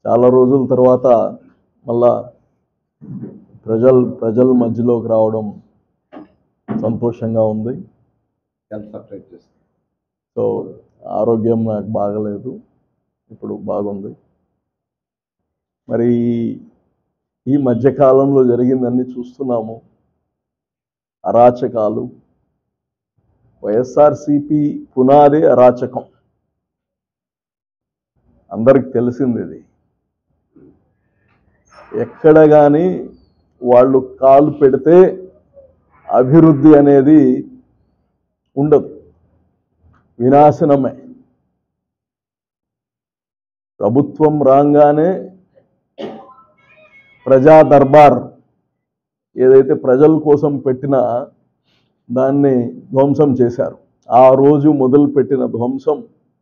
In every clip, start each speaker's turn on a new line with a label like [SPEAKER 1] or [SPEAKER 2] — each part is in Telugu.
[SPEAKER 1] చాలా రోజుల తర్వాత మళ్ళా ప్రజల ప్రజల మధ్యలోకి రావడం సంతోషంగా ఉంది
[SPEAKER 2] హెల్త్ సపరేట్ చేస్తాం
[SPEAKER 1] సో ఆరోగ్యం నాకు బాగలేదు ఇప్పుడు బాగుంది మరి ఈ మధ్యకాలంలో జరిగిందన్నీ చూస్తున్నాము అరాచకాలు వైఎస్ఆర్సిపి పునాది అరాచకం అందరికి తెలిసింది ఇది ఎక్కడ కానీ వాళ్ళు కాలు పెడితే అభివృద్ధి అనేది ఉండదు వినాశనమే ప్రభుత్వం రాగానే ప్రజా దర్బార్ ఏదైతే ప్రజల కోసం పెట్టిన దాన్ని ధ్వంసం చేశారు ఆ రోజు మొదలు పెట్టిన ధ్వంసం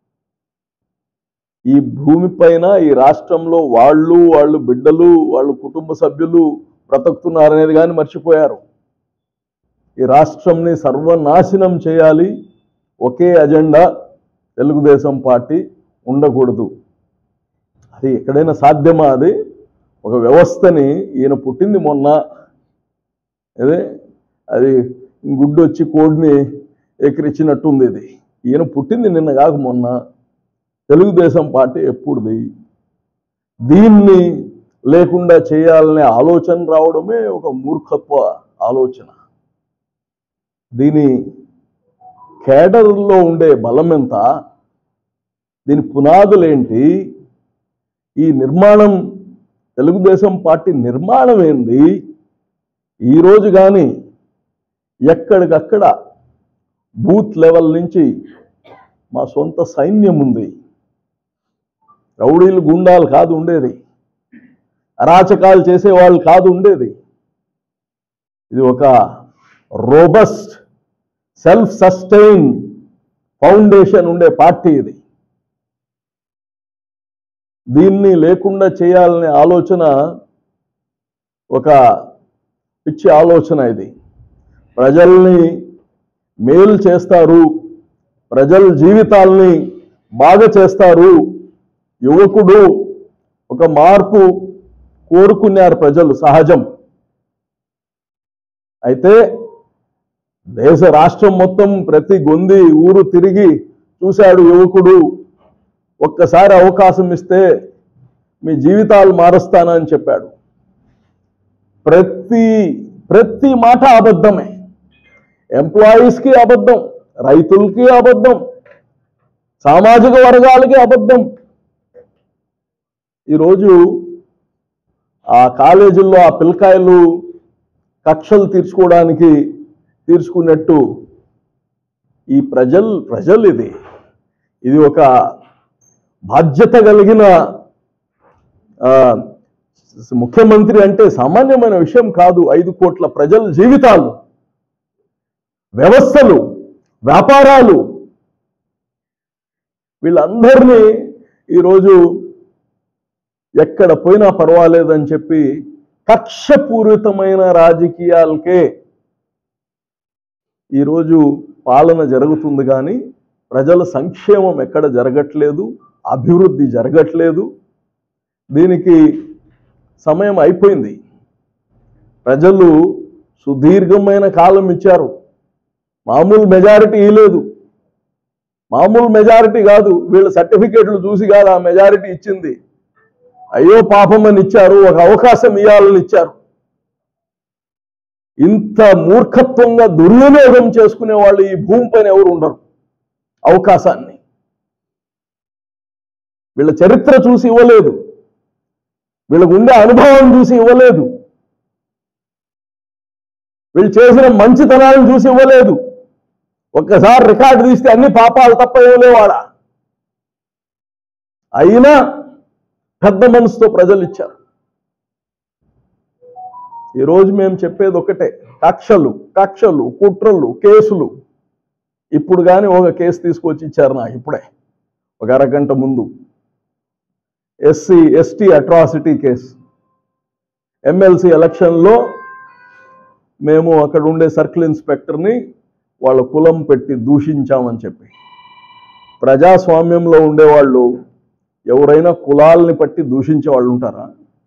[SPEAKER 1] ఈ భూమిపైన ఈ రాష్ట్రంలో వాళ్ళు వాళ్ళు బిడ్డలు వాళ్ళు కుటుంబ సభ్యులు బ్రతుకుతున్నారనేది కానీ మర్చిపోయారు ఈ రాష్ట్రంని సర్వనాశనం చేయాలి ఒకే అజెండా తెలుగుదేశం పార్టీ ఉండకూడదు అది ఎక్కడైనా సాధ్యమా అది ఒక వ్యవస్థని ఈయన పుట్టింది మొన్న అదే అది గుడ్డు వచ్చి కోడిని ఎక్కిరించినట్టుంది ఇది ఈయన పుట్టింది నిన్న కాక మొన్న తెలుగుదేశం పార్టీ ఎప్పుడుది దీన్ని లేకుండా చేయాలనే ఆలోచన రావడమే ఒక మూర్ఖత్వ ఆలోచన దీని కేడర్లో ఉండే బలం ఎంత దీని పునాదులేంటి ఈ నిర్మాణం తెలుగుదేశం పార్టీ నిర్మాణం ఏంది ఈరోజు కానీ ఎక్కడికక్కడ బూత్ లెవెల్ నుంచి మా సొంత సైన్యం ఉంది రౌడీలు గుండాలు కాదు ఉండేది అరాచకాలు చేసేవాళ్ళు కాదు ఉండేది ఇది ఒక రోబస్ట్ సెల్ఫ్ సస్టైన్ ఫౌండేషన్ ఉండే పార్టీ ఇది దీన్ని లేకుండా చేయాలనే ఆలోచన ఒక పిచ్చి ఆలోచన ఇది ప్రజల్ని మేలు చేస్తారు ప్రజల జీవితాల్ని బాగా చేస్తారు యువకుడు ఒక మార్పు కోరుకున్నారు ప్రజలు సహజం అయితే దేశ రాష్ట్రం మొత్తం ప్రతి గొంది ఊరు తిరిగి చూశాడు యువకుడు ఒక్కసారి అవకాశం ఇస్తే మీ జీవితాలు మారుస్తానని చెప్పాడు ప్రతి ప్రతి మాట అబద్ధమే ఎంప్లాయీస్కి అబద్ధం రైతులకి అబద్ధం సామాజిక వర్గాలకి అబద్ధం ఈరోజు ఆ కాలేజీల్లో ఆ పిల్లకాయలు కక్షలు తీర్చుకోవడానికి తీర్చుకున్నట్టు ఈ ప్రజలు ప్రజలు ఇది ఇది ఒక బాధ్యత కలిగిన ఆ, ముఖ్యమంత్రి అంటే సామాన్యమైన విషయం కాదు ఐదు కోట్ల ప్రజల జీవితాలు వ్యవస్థలు వ్యాపారాలు వీళ్ళందరినీ ఈరోజు ఎక్కడ పోయినా పర్వాలేదని చెప్పి కక్షపూరితమైన రాజకీయాలకే ఈరోజు పాలన జరుగుతుంది కానీ ప్రజల సంక్షేమం ఎక్కడ జరగట్లేదు అభివృద్ధి జరగట్లేదు దీనికి సమయం అయిపోయింది ప్రజలు సుదీర్ఘమైన కాలం ఇచ్చారు మామూలు మెజారిటీ ఇవ్వలేదు మామూలు మెజారిటీ కాదు వీళ్ళ సర్టిఫికేట్లు చూసి కాదు ఆ మెజారిటీ ఇచ్చింది అయ్యో పాపం అని ఇచ్చారు ఒక అవకాశం ఇవ్వాలని ఇచ్చారు ఇంత మూర్ఖత్వంగా దుర్వినియోగం చేసుకునే వాళ్ళు ఈ భూమిపైన ఎవరు ఉండరు అవకాశాన్ని వీళ్ళ చరిత్ర చూసి ఇవ్వలేదు వీళ్ళకు ఉండే అనుభవం చూసి ఇవ్వలేదు వీళ్ళు చేసిన మంచితనాలను చూసి ఇవ్వలేదు ఒక్కసారి రికార్డు తీస్తే అన్ని పాపాలు తప్ప ఇవ్వలేవాడా అయినా పెద్ద మనసుతో ప్రజలు ఇచ్చారు ఈరోజు మేము చెప్పేది ఒకటే కక్షలు కక్షలు కుట్రలు కేసులు ఇప్పుడు కానీ ఒక కేసు తీసుకొచ్చి ఇచ్చారు నాకు ఇప్పుడే ఒక అరగంట ముందు SC ST atrocity case MLC ఎలక్షన్లో మేము అక్కడ ఉండే సర్కిల్ ఇన్స్పెక్టర్ని వాళ్ళ కులం పెట్టి దూషించామని చెప్పి ప్రజాస్వామ్యంలో ఉండేవాళ్ళు ఎవరైనా కులాలని పట్టి దూషించే వాళ్ళు ఉంటారా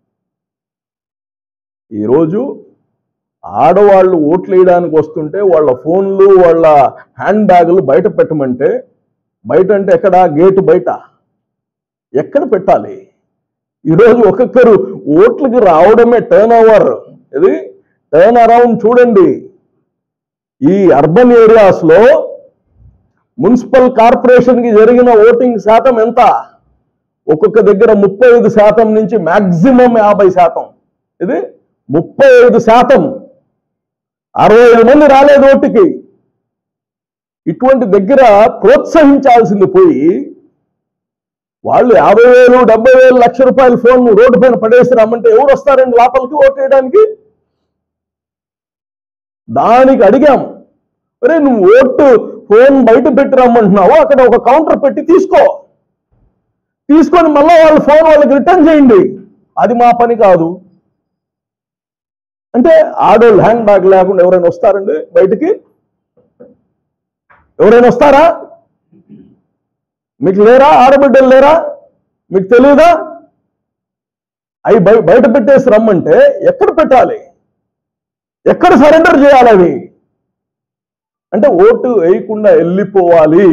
[SPEAKER 1] ఈరోజు ఆడవాళ్ళు ఓట్లు వేయడానికి వస్తుంటే వాళ్ళ ఫోన్లు వాళ్ళ హ్యాండ్ బ్యాగులు బయట పెట్టమంటే బయట అంటే ఎక్కడ గేటు బయట ఎక్కడ పెట్టాలి ఈరోజు ఒక్కొక్కరు ఓట్లకి రావడమే టర్న్ ఓవర్ ఇది టర్న్ అరౌండ్ చూడండి ఈ అర్బన్ ఏరియాస్లో మున్సిపల్ కార్పొరేషన్కి జరిగిన ఓటింగ్ శాతం ఎంత ఒక్కొక్క దగ్గర ముప్పై ఐదు శాతం నుంచి మాక్సిమం యాభై శాతం ఇది ముప్పై ఐదు శాతం అరవై ఐదు మంది రాలేదు ఓటుకి ఇటువంటి దగ్గర ప్రోత్సహించాల్సింది పోయి వాళ్ళు యాభై వేలు డెబ్బై వేలు లక్ష రూపాయల ఫోన్ రోడ్డు పైన పడేసి రమ్మంటే ఎవరు వస్తారండి లోపలికి ఓటు వేయడానికి దానికి అడిగాం అరే నువ్వు ఓటు ఫోన్ బయట పెట్టి రమ్మంటున్నావు అక్కడ ఒక కౌంటర్ పెట్టి తీసుకో తీసుకొని మళ్ళీ వాళ్ళ ఫోన్ వాళ్ళకి రిటర్న్ చేయండి అది మా పని కాదు అంటే ఆడోళ్ళు హ్యాండ్ బ్యాగ్ లేకుండా ఎవరైనా వస్తారండి బయటికి ఎవరైనా వస్తారా మీకు లేరా ఆడబిడ్డలు లేరా మీకు తెలియదా అవి బయ బయట పెట్టేసి రమ్మంటే ఎక్కడ పెట్టాలి ఎక్కడ సరెండర్ చేయాలి అవి అంటే ఓటు వేయకుండా వెళ్ళిపోవాలి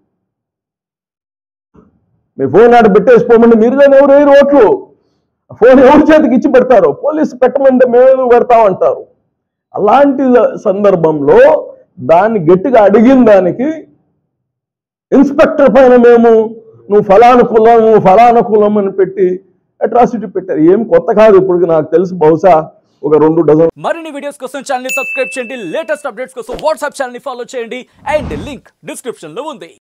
[SPEAKER 1] మీ ఫోన్ ఆడ పెట్టేసిపోమంటే మీరు కానీ ఎవరు వేయరు ఓట్లు ఫోన్ ఎవరి చేతికి ఇచ్చి పెడతారు పోలీసు పెట్టమంటే మేము పెడతామంటారు అలాంటి సందర్భంలో దాన్ని గట్టిగా అడిగిన దానికి ఇన్స్పెక్టర్ పైన మేము నువ్వు ఫలానా కులం నువ్వు ఫలానా కులం అని పెట్టి అట్రాసిటీ పెట్టారు ఏం కొత్త కాదు ఇప్పుడు నాకు తెలిసి బహుశా ఒక రెండు డజన్
[SPEAKER 3] మరిన్ని వీడియోస్ కోసం ఛానల్ ని సబ్స్క్రైబ్ చేయండి లేటెస్ట్ అప్డేట్స్ కోసం వాట్సాప్ ఛానల్ ని ఫాలో చేయండి అండ్ లింక్ డిస్క్రిప్షన్ లో ఉంది